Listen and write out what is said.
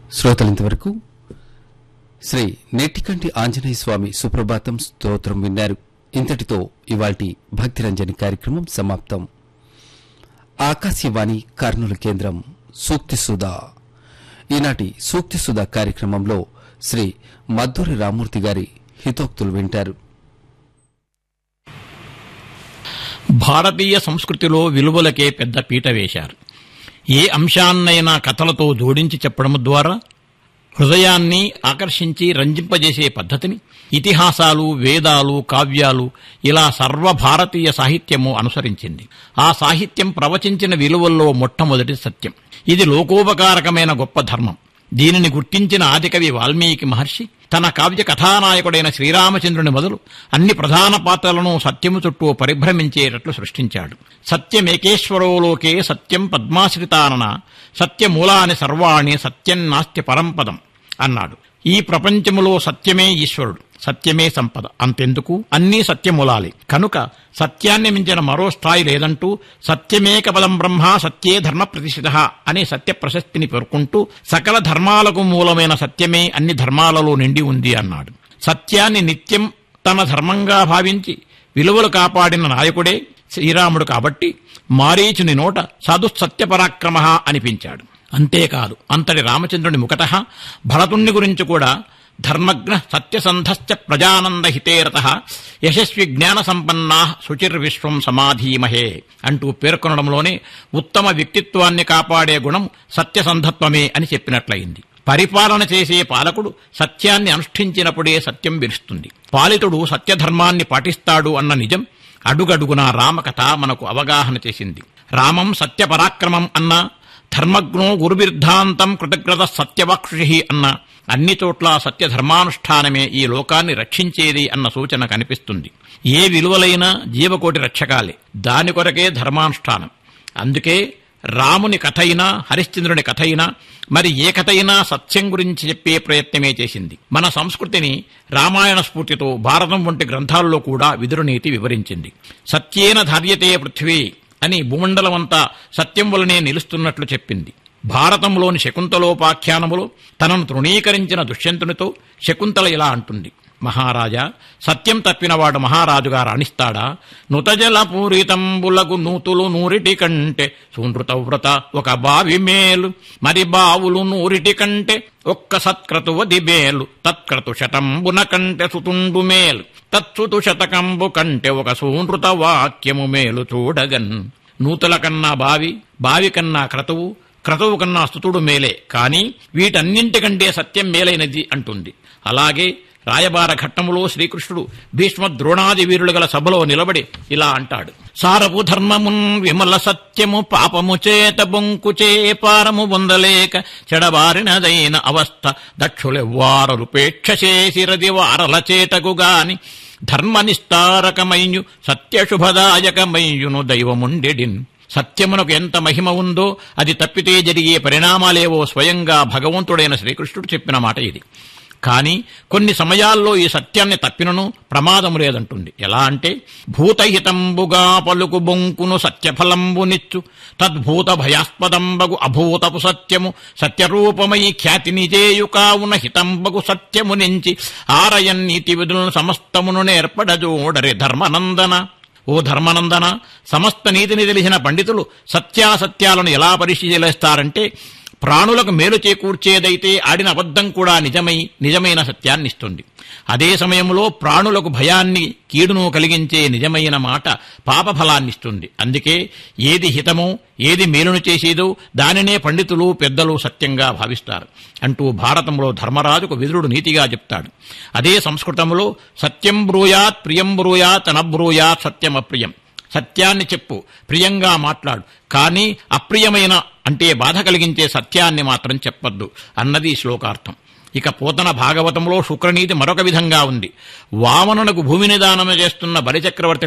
శ్రోతలింతవరకు శ్రీ నెట్టికంటి ఆంజనేయ స్వామి సుప్రభాతం స్తోత్రం విన్నారు ఇంతటితో ఇవాల్టి భక్తిరంజని కార్యక్రమం సమాప్తం ఆకాశవాణి కర్నూలు కేంద్రం సూక్తి సుధా ఈనాటి సూక్తి సుధా కార్యక్రమంలో శ్రీ మద్దూరి రామూర్తి గారి హితోక్తులు వింటారు భారతీయ సంస్కృతిలో విలువలకే పెద్ద పీట వేశారు ఏ అంశాన్నైనా కథలతో జోడించి చెప్పడం ద్వారా హృదయాన్ని ఆకర్షించి రంజింపజేసే పద్ధతిని ఇతిహాసాలు వేదాలు కావ్యాలు ఇలా సర్వభారతీయ సాహిత్యము అనుసరించింది ఆ సాహిత్యం ప్రవచించిన విలువల్లో మొట్టమొదటి సత్యం ఇది లోకోపకారకమైన గొప్ప ధర్మం దీనిని గుర్తించిన ఆదికవి వాల్మీకి మహర్షి తన కావ్య కథానాయకుడైన శ్రీరామచంద్రుని మొదలు అన్ని ప్రధాన పాత్రలను సత్యము చుట్టూ పరిభ్రమించేటట్లు సృష్టించాడు సత్యమేకేశ్వరోలోకే సత్యం పద్మాశ్రితానన సత్యమూలాని సర్వాణి సత్యం నాస్తి పరంపదం అన్నాడు ఈ ప్రపంచములో సత్యమే ఈశ్వరుడు సత్యమే సంపద అంతెందుకు అన్నీ సత్యమూలాలే కనుక సత్యాన్ని మించిన మరో స్థాయి లేదంటూ సత్యమేక బలం బ్రహ్మ సత్యే ధర్మ ప్రతిష్ఠిత అనే సత్య ప్రశస్తిని పేర్కొంటూ సకల ధర్మాలకు మూలమైన సత్యమే అన్ని ధర్మాలలో నిండి ఉంది అన్నాడు సత్యాన్ని నిత్యం తన ధర్మంగా భావించి విలువలు కాపాడిన నాయకుడే శ్రీరాముడు కాబట్టి మారీచుని నోట సదు సత్యపరాక్రమ అనిపించాడు అంతేకాదు అంతటి రామచంద్రుని ముఖత భరతుణ్ణి గురించి కూడా ధర్మజ్ఞ సత్యసంధశ్చ ప్రజానంద హితేరత యశస్వి జ్ఞాన సంపన్నా శుచిర్విశ్వం సమాధీమహే అంటూ పేర్కొనడంలోనే ఉత్తమ వ్యక్తిత్వాన్ని కాపాడే గుణం సత్యసంధత్వమే అని చెప్పినట్లయింది పరిపాలన చేసే పాలకుడు సత్యాన్ని అనుష్ఠించినప్పుడే సత్యం విరుస్తుంది పాలితుడు సత్యధర్మాన్ని పాటిస్తాడు అన్న నిజం అడుగడుగునా రామకథ మనకు అవగాహన చేసింది రామం సత్యపరాక్రమం అన్న ధర్మజ్ఞో గురుబిర్ధాంతం కృతజ్ఞత సత్యవాక్షి అన్న అన్ని చోట్ల సత్యధర్మానుష్ఠానమే ఈ లోకాన్ని రక్షించేది అన్న సూచన కనిపిస్తుంది ఏ విలువలైన జీవకోటి రక్షకాలే దాని కొరకే ధర్మానుష్ఠానం అందుకే రాముని కథ అయినా హరిశ్చంద్రుని కథ అయినా మరి ఏ కథ అయినా సత్యం గురించి చెప్పే ప్రయత్నమే చేసింది మన సంస్కృతిని రామాయణ స్ఫూర్తితో భారతం వంటి గ్రంథాల్లో కూడా విదురునీతి వివరించింది సత్యేన ధార్యతే పృథ్వీ అని భూమండలమంతా సత్యం వలనే నిలుస్తున్నట్లు చెప్పింది భారతంలోని శకుంతలోపాఖ్యానములో తనను తృణీకరించిన దుష్యంతునితో శకుంతల ఇలా అంటుంది మహారాజా సత్యం తప్పినవాడు మహారాజుగా రాణిస్తాడా నుతజల పూరితంబులకు నూతులు నూరిటి కంటే సూనృత వ్రత ఒక బావి మేలు మరి బావులు నూరిటి కంటే ఒక్క సత్క్రతువది మేలు తత్క్రతు శతంబున కంటే సుతుండు మేలు తత్సుతు శతకంబు కంటే ఒక సూనృత వాక్యము మేలు చూడగన్ నూతుల కన్నా బావి బావి కన్నా క్రతువు క్రతువు కన్నా స్తుతుడు మేలే కాని వీటన్నింటికంటే సత్యం మేలైనది అంటుంది అలాగే రాయబార ఘట్టములో శ్రీకృష్ణుడు భీష్మ ద్రోణాది వీరులు గల సభలో నిలబడి ఇలా అంటాడు సారపు ధర్మమున్ విమల సత్యము పాపము చేత బొంకుచే పారము పొందలేక చెడబారినదైన అవస్థ దక్షులెవ్వారలుపేక్ష చేసిరది వారల చేతకు గాని ధర్మనిస్తారకమయ్యు సత్యశుభదాయకమయ్యును దైవముండెడిన్ సత్యమునకు ఎంత మహిమ ఉందో అది తప్పితే జరిగే పరిణామాలేవో స్వయంగా భగవంతుడైన శ్రీకృష్ణుడు చెప్పిన మాట ఇది కాని కొన్ని సమయాల్లో ఈ సత్యాన్ని తప్పినను ప్రమాదము లేదంటుంది ఎలా అంటే భూతహితంబుగా పలుకు బొంకును సత్యఫలంబునిచ్చు తద్భూత భయాస్పదంబగు అభూతపు సత్యము సత్యరూపమై ఖ్యాతిని చేయు కావున హితంబగు సత్యము నుంచి ఆరయన్ నీతి విధులను సమస్తమును నేర్పడజోడరి ధర్మనందన ఓ ధర్మనందన సమస్త నీతిని తెలిసిన పండితులు సత్యాసత్యాలను ఎలా పరిశీలిస్తారంటే ప్రాణులకు మేలు చేకూర్చేదైతే ఆడిన అబద్ధం కూడా నిజమై నిజమైన సత్యాన్నిస్తుంది అదే సమయంలో ప్రాణులకు భయాన్ని కీడును కలిగించే నిజమైన మాట పాపఫలాన్నిస్తుంది అందుకే ఏది హితమో ఏది మేలును చేసేదో దానినే పండితులు పెద్దలు సత్యంగా భావిస్తారు అంటూ భారతంలో ధర్మరాజుకు విదురుడు నీతిగా చెప్తాడు అదే సంస్కృతంలో సత్యం బ్రూయాత్ ప్రియం బ్రూయాత్ అనబ్రూయాత్ సత్యమప్రియం సత్యాన్ని చెప్పు ప్రియంగా మాట్లాడు కానీ అప్రియమైన అంటే బాధ కలిగించే సత్యాన్ని మాత్రం చెప్పొద్దు అన్నది ఈ శ్లోకార్థం ఇక పోతన భాగవతంలో శుక్రనీతి మరొక విధంగా ఉంది వామనునకు భూమిని దానం చేస్తున్న బలిచక్రవర్తి